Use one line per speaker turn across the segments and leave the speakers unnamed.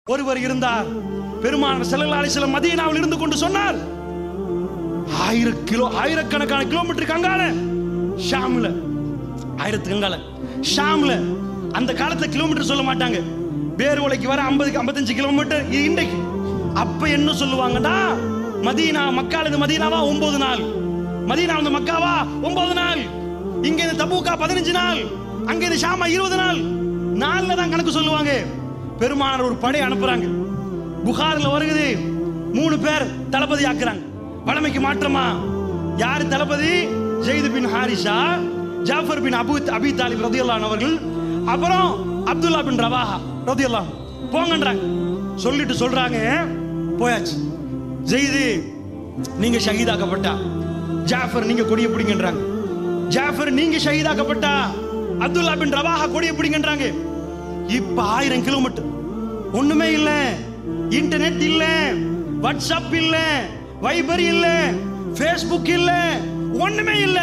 ஒருவர் இருந்தார் பெருமானார் ஸல்லல்லாஹு அலைஹி வஸல்லம் மதீனாவில் இருந்து கொண்டு சொன்னார் ஆயிரம் கிலோ ஆயிரக்கணக்கான கிலோமீட்டருக்கு அங்கால ஷாம்ல ஆயிரத்துக்கு அங்கால ஷாம்ல அந்த காலத்துல கிலோமீட்டர் சொல்ல மாட்டாங்க பேர் உலைக்கு வர ஐம்பதுக்கு ஐம்பத்தஞ்சு கிலோமீட்டர் இது இன்றைக்கு அப்ப என்ன சொல்லுவாங்கடா மதீனா மக்கால இருந்து மதீனாவா ஒன்பது நாள் மதீனா வந்து மக்காவா ஒன்பது நாள் இங்க இருந்து தபூக்கா பதினஞ்சு நாள் அங்க இருந்து ஷாமா இருபது நாள் நாள்ல தான் கணக்கு சொல்லுவாங்க பெருமானார் ஒரு படை அனுப்புறாங்க புகார்ல வருகுது மூணு பேர் தளபதி ஆக்குறாங்க வளமைக்கு மாற்றமா யார் தளபதி Zaid bin Haritha Jafar bin Abu Abi Talib ரதியல்லான் அவர்கள் அப்புறம் அப்துல்லா பின் ரவாஹா ரதியல்லான் போங்கன்றாங்க சொல்லிட்டு சொல்றாங்க போயாச்சு ஜெயிது நீங்க ஷஹீதாக்கப்பட்டா ஜாஃபர் நீங்க கொடிய பிடிங்கன்றாங்க ஜாஃபர் நீங்க ஷஹீதாக்கப்பட்டா அப்துல்லா பின் ரவாஹா கொடிய பிடிங்கன்றாங்க இப்ப ஆயிரம் கிலோமீட்டர் ஒண்ணுமே இல்ல இன்டர்நெட் இல்ல வாட்ஸ்அப் இல்ல வைபர் இல்ல ஃபேஸ்புக் இல்ல ஒண்ணுமே இல்ல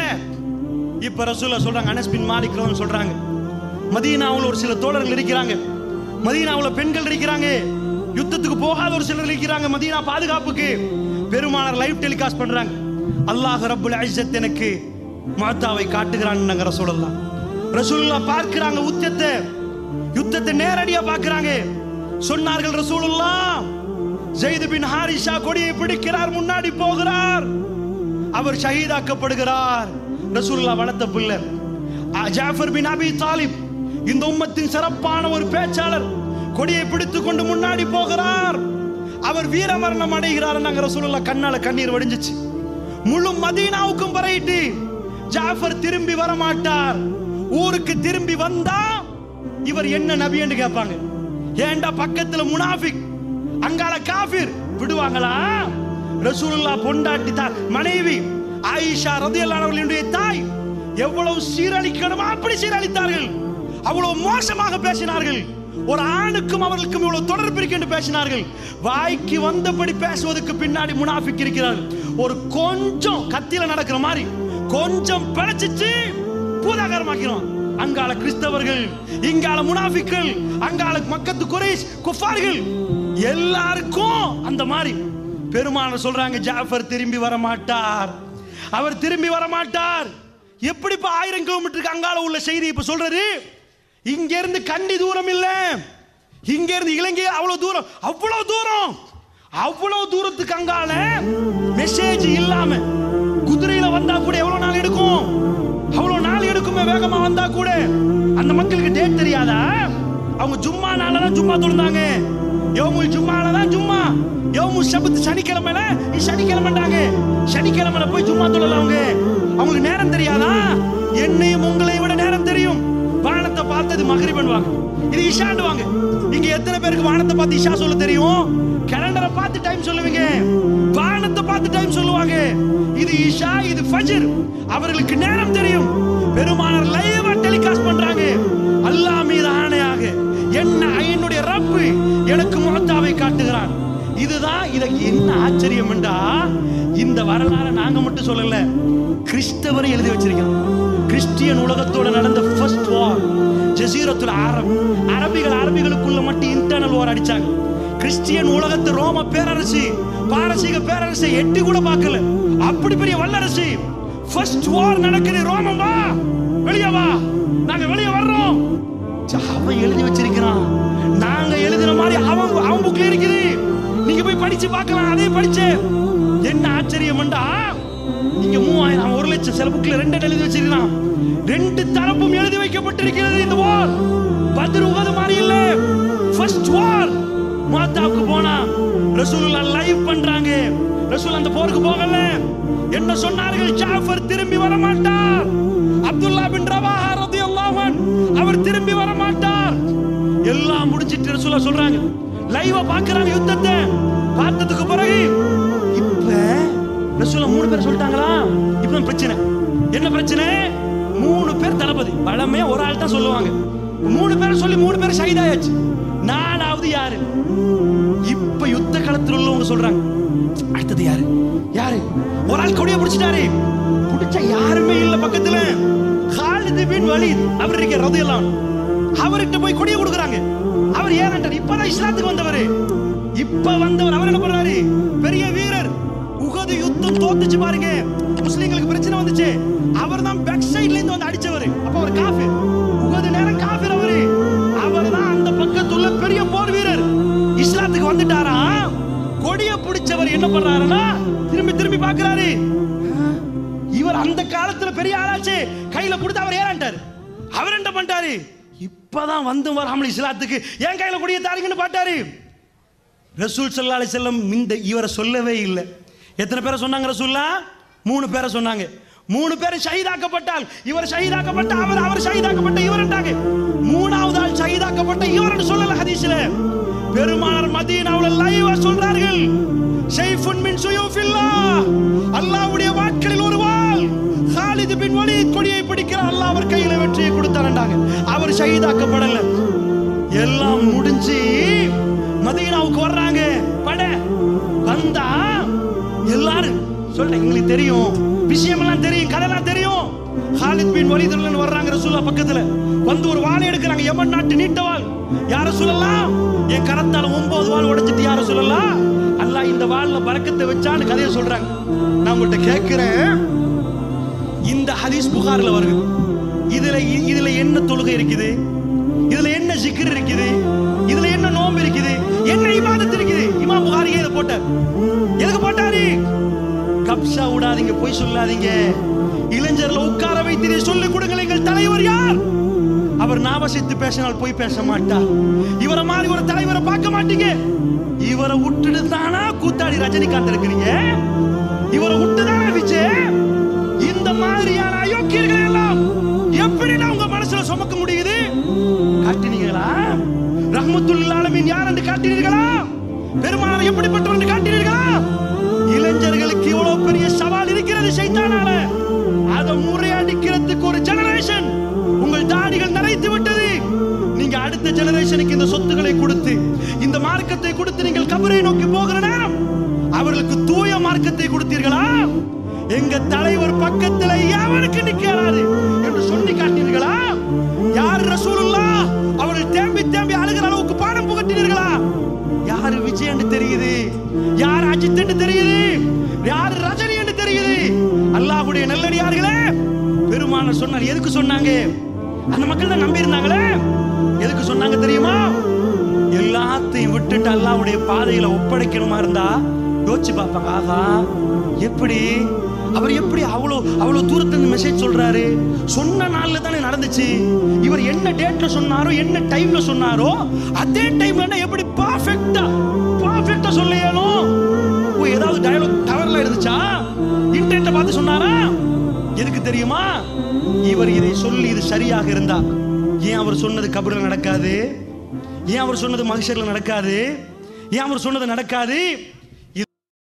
இப்ப ரசூலா சொல்றாங்க அனஸ் பின் மாலிக் ரஹ்மத்துல்லாஹி சொல்றாங்க மதீனாவுல ஒரு சில தோழர்கள் இருக்கிறாங்க மதீனாவுல பெண்கள் இருக்கிறாங்க யுத்தத்துக்கு போகாத ஒரு சிலர் இருக்கிறாங்க மதீனா பாதுகாப்புக்கு பெருமானார் லைவ் டெலிகாஸ்ட் பண்றாங்க அல்லாஹ் ரப்புல் இஸ்ஸத் எனக்கு மாத்தாவை காட்டுகிறான் நாங்க ரசூலுல்லாஹ் ரசூலுல்லாஹ் பார்க்கறாங்க உத்தத்தை யுத்தத்தை நேரடியா பார்க்கறாங்க சொன்னார்கள் ரசூலுல்லாஹ் ஜெயித் பின் ஹாரிஷா கொடியை பிடிக்கிறார் முன்னாடி போகிறார் அவர் ஷஹீதாக்கப்படுகிறார் ரசூலுல்லாஹ் வளர்த்த பிள்ளை அ- ஜாஃபர் பின் அபி தாலிப் இந்த உம்மத்தின் சிறப்பான ஒரு பேச்சாளர் கொடியை பிடித்துக் கொண்டு முன்னாடி போகிறார் அவர் வீரமரணம் அடைகிறார் நாங்க ரசூலுல்லாஹ் கண்ணால கண்ணீர் வடிஞ்சிச்சு முழு மதீனாவுக்கும் பரவிட்டு ஜாஃபர் திரும்பி வர மாட்டார் ஊருக்கு திரும்பி வந்தா இவர் என்ன நபி என்று கேட்பாங்க ஏன்டா பக்கத்துல முனாஃபிக் அங்கால காஃபிர் விடுவாங்களா ரசூலுல்லாஹ் பொண்டாட்டி தா மனைவி ஆயிஷா ரதியல்லாஹு அவர்களுடைய தாய் எவ்வளவு சீரழிக்கணுமா அப்படி சீரழித்தார்கள் அவ்வளவு மோசமாக பேசினார்கள் ஒரு ஆணுக்கும் அவர்களுக்கும் இவ்வளவு தொடர்பு இருக்கு என்று பேசினார்கள் வாய்க்கு வந்தபடி பேசுவதற்கு பின்னாடி முனாஃபிக் இருக்கிறார்கள் ஒரு கொஞ்சம் கத்தியில நடக்கிற மாதிரி கொஞ்சம் பிழைச்சிச்சு பூதாகரமாக்கிறோம் அங்கால கிறிஸ்தவர்கள் இங்கால முனாஃபிக்கள் அங்கால மக்கத்து குறைஸ் குஃபார்கள் எல்லாருக்கும் அந்த மாதிரி பெருமானார் சொல்றாங்க ஜாஃபர் திரும்பி வர மாட்டார் அவர் திரும்பி வர மாட்டார் எப்படிப்பா ஆயிரம் கிலோமீட்டருக்கு அங்கால உள்ள செய்தி இப்ப சொல்றாரு இங்க இருந்து கண்டி தூரம் இல்ல இங்க இருந்து இலங்கை அவ்வளவு தூரம் அவ்வளவு தூரம் அவ்வளவு தூரத்துக்கு அங்கால மெசேஜ் இல்லாம குதிரையில வந்தா கூட எவ்வளவு நாள் எடுக்கும் அவ்வளவு நாள் எடுக்குமே வேகமா வந்தா கூட அந்த மக்களுக்கு டேட் தெரியாதா அவங்க ஜும்மா நாள்ல தான் ஜும்மா தொழுந்தாங்க யோமுல் ஜும்மால தான் ஜும்மா யோமு சபத்து சனிக்கிழமையில நீ சனிக்கிழமைண்டாங்க சனிக்கிழமையில போய் ஜும்மா தொழல அவங்க அவங்களுக்கு நேரம் தெரியாதா என்னையும் உங்களை விட நேரம் தெரியும் வானத்தை பார்த்தது மகரிபன்வாங்க இது இஷாண்டுவாங்க இங்க எத்தனை பேருக்கு வானத்தை பார்த்து இஷா சொல்ல தெரியும் கேலண்டரை பார்த்து டைம் சொல்லுவீங்க வானத்தை பார்த்து டைம் சொல்லுவாங்க இது இஷா இது ஃபஜ்ர் அவர்களுக்கு நேரம் தெரியும் பெருமானார் லைவா டெலிகாஸ்ட் பண்றாங்க அல்லாஹ் மீது ஆணையாக என்ன என்னுடைய ரப்பு எனக்கு முகத்தாவை காட்டுகிறான் இதுதான் இதுக்கு என்ன ஆச்சரியம் என்றா இந்த வரலாறை நாங்க மட்டும் சொல்லல கிறிஸ்தவரை எழுதி வச்சிருக்கிறோம் கிறிஸ்டியன் உலகத்தோட நடந்த ஃபர்ஸ்ட் வார் ஜசீரத்துல அரப் அரபிகள் அரபிகளுக்குள்ள மட்டும் இன்டர்னல் வார் அடிச்சாங்க கிறிஸ்டியன் உலகத்து ரோம பேரரசு பாரசீக பேரரசை எட்டி கூட பார்க்கல அப்படி பெரிய வல்லரசு ஃபர்ஸ்ட் வார் நடக்குது ரோமம் வா வெளியே வா நாங்க வெளியே வர்றோம் ச்ச, அவன் எழுதி வச்சிருக்கிறான் நாங்க எழுதின மாதிரி அவன் அவன் புக்ல இருக்குது நீங்க போய் படிச்சு பார்க்கலாம் அதே படிச்சு என்ன ஆச்சரியம்டா இங்க மூவாயிரம் அவன் ஒரு லட்சம் சில புக்ல ரெண்டு எழுதி வச்சிருக்கான் ரெண்டு தரப்பும் எழுதி வைக்கப்பட்டிருக்கிறது இந்த வார் பத்ர் உகது மாதிரி இல்ல ஃபர்ஸ்ட் வார் மாத்தாவுக்கு போனா ரசூலுல்லாஹ் லைவ் பண்றாங்க ரசூல் அந்த போருக்கு போகல என்ன சொன்னார்கள் ஜாஃபர் திரும்பி வர மாட்டார் அப்துல்லா பின் ரவாஹா ரலியல்லாஹு அன்ஹு அவர் திரும்பி வர மாட்டார் எல்லாம் முடிச்சிட்டு ரசூலா சொல்றாங்க லைவா பாக்குறாங்க யுத்தத்தை பார்த்ததுக்கு பிறகு இப்ப ரசூலா மூணு பேர் சொல்லிட்டாங்களா இப்ப பிரச்சனை என்ன பிரச்சனை மூணு பேர் தளபதி பழமே ஒரு ஆள் தான் சொல்லுவாங்க மூணு பேர் சொல்லி மூணு பேர் ஷஹீதாயாச்சு நாலாவது யாரு இப்ப யுத்த களத்தில் உள்ளவங்க சொல்றாங்க அடுத்தது யாரு யாரு ஒரு ஆள் கொடிய பிடிச்சிட்டாரு பிடிச்ச யாருமே இல்ல பக்கத்துல ஹாலித் பின் வலீத் அவர் இருக்க ரதியல்லான் அவர்கிட்ட போய் கொடியை கொடுக்குறாங்க அவர் ஏறண்டார் இப்பதான் இஸ்லாத்துக்கு வந்தவர் இப்ப வந்தவர் அவர் என்ன பண்றாரு பெரிய வீரர் உகது யுத்தம் தோத்துச்சு பாருங்க முஸ்லிம்களுக்கு பிரச்சனை வந்துச்சு அவர் தான் பேக் சைடுல இருந்து வந்து அடிச்சவர் அப்ப அவர் காஃபிர் உகது நேரம் காஃபிர் அவரு அவர் தான் அந்த பக்கத்துள்ள பெரிய போர் வீரர் இஸ்லாத்துக்கு வந்துட்டாரா கொடிய பிடிச்சவர் என்ன பண்றாருன்னா திரும்பி திரும்பி பாக்குறாரு இவர் அந்த காலத்துல பெரிய ஆளாச்சு கையில கொடுத்து அவர் ஏறாண்டாரு அவர் என்ன பண்ணிட்டாரு இப்பதான் வந்து வராமல் இஸ்லாத்துக்கு என் கையில கொடிய தாருங்கன்னு பாட்டாரு ரசூல் ஸல்லல்லாஹு அலைஹி வஸல்லம் இந்த இவரை சொல்லவே இல்லை எத்தனை பேரை சொன்னாங்க ரசூல்லா மூணு பேரை சொன்னாங்க மூணு பேரும் ஷஹீதாக்கப்பட்டால் இவர் ஷஹீதாக்கப்பட்ட அவர் அவர் ஷஹீதாக்கப்பட்ட இவர்ன்றாங்க மூணாவது ஆள் ஷஹீதாக்கப்பட்ட இவர்னு சொல்லல ஹதீஸ்ல பெருமானார் மதீனாவுல லைவா சொல்றார்கள் ஷைஃபுன் மின் சுயூஃபில்லா அல்லாஹ்வுடைய வாட்களில் ஒரு வாள் ஹாலித் பின் வலீத் கொடியை பிடிக்கிற அல்லாஹ் அவர் கையில வெற்றியை கொடுத்தாருன்றாங்க அவர் ஷஹீதாக்கப்படல எல்லாம் முடிஞ்சு மதீனாவுக்கு வர்றாங்க பட வந்தா எல்லாரும் சொல்றேன் எங்களுக்கு தெரியும் விஷயம் எல்லாம் தெரியும் கதைலாம் தெரியும் ஹாலித் பின் வலிதுல்லன் வர்றாங்க ரசூலா பக்கத்துல வந்து ஒரு வாளை எடுக்கிறாங்க யமன் நாட்டு நீட்ட வாள் யார சொல்லலாம் என் கரத்தால ஒன்பது வாள் உடைச்சிட்டு யார சொல்லலாம் அல்லாஹ் இந்த வாள்ல பறக்கத்தை வச்சான்னு கதையை சொல்றாங்க நான் உங்கள்கிட்ட கேட்கிறேன் இந்த ஹதீஸ் புகார்ல வருது இதுல இதுல என்ன தொழுகை இருக்குது இதுல என்ன ஜிக்ர் இருக்குது இதுல என்ன நோன்பு இருக்குது என்ன இபாதத் இருக்குது இமாம் புகாரியே இதை போட்டார் எதுக்கு போட்டாரு கப்சா விடாதீங்க போய் சொல்லாதீங்க இளைஞர்ல உட்கார வைத்து இதை சொல்லிக் கொடுங்கள் எங்கள் தலைவர் யார் அவர் நாவசித்து பேசினால் போய் பேச மாட்டார் இவரை மாதிரி ஒரு தலைவரை பார்க்க மாட்டீங்க இவரை விட்டுட்டு தானா கூத்தாடி ரஜினிகாந்த் இருக்கிறீங்க இவரை விட்டு தானே விஜய் இந்த மாதிரியான அயோக்கியர்கள் எல்லாம் எப்படி உங்க மனசுல சுமக்க முடியுது காட்டினீங்களா ரஹ்மத்துல் ஆலமீன் யார் என்று காட்டினீர்களா பெருமானார் எப்படிப்பட்டவர் என்று காட்டினீர்களா இளைஞர்களுக்கு இவ்வளவு பெரிய சவால் இருக்கிறது சைத்தானால அதை முறையடிக்கிறதுக்கு ஒரு ஜெனரேஷன் உங்கள் தாடிகள் நரைத்து விட்டது நீங்க அடுத்த ஜெனரேஷனுக்கு இந்த சொத்துக்களை கொடுத்து இந்த மார்க்கத்தை கொடுத்து நீங்கள் கபரை நோக்கி போகிற நேரம் அவர்களுக்கு தூய மார்க்கத்தை கொடுத்தீர்களா எங்க தலைவர் பக்கத்துல எவனுக்கு நிக்கிறாரு என்று சொல்லி காட்டீர்களா யார் ரசூலுல்லா அவர்கள் தேம்பி தேம்பி அழுகிற அளவுக்கு பாடம் புகட்டினீர்களா யாரு விஜய் என்று தெரியுது யார் அஜித் என்று தெரியுது யார் ரஜினி என்று தெரியுது அல்லாஹ்வுடைய நல்லடியார்களே பெருமானார் சொன்னார் எதுக்கு சொன்னாங்க அந்த மக்கள் தான் நம்பி இருந்தாங்களே எதுக்கு சொன்னாங்க தெரியுமா எல்லாத்தையும் விட்டுட்டு அல்லாஹ்வுடைய பாதையில ஒப்படைக்கணுமா இருந்தா யோசிச்சு பார்ப்பாங்க ஆகா எப்படி அவர் எப்படி அவ்வளோ அவ்வளோ தூரத்துல இருந்து மெசேஜ் சொல்றாரு சொன்ன நாள்ல தானே நடந்துச்சு இவர் என்ன டேட்ல சொன்னாரோ என்ன டைம்ல சொன்னாரோ அதே டைம்ல எப்படி பர்ஃபெக்ட்டா பர்ஃபெக்ட்டா சொல்ல இயலும் ஓ ஏதாவது டயலாக் டவர்ல இருந்துச்சா இன்டர்நெட்டை பார்த்து சொன்னாரா எதுக்கு தெரியுமா இவர் இதை சொல்லி இது சரியாக இருந்தா ஏன் அவர் சொன்னது கபரில் நடக்காது ஏன் அவர் சொன்னது மகிஷர்ல நடக்காது ஏன் அவர் சொன்னது நடக்காது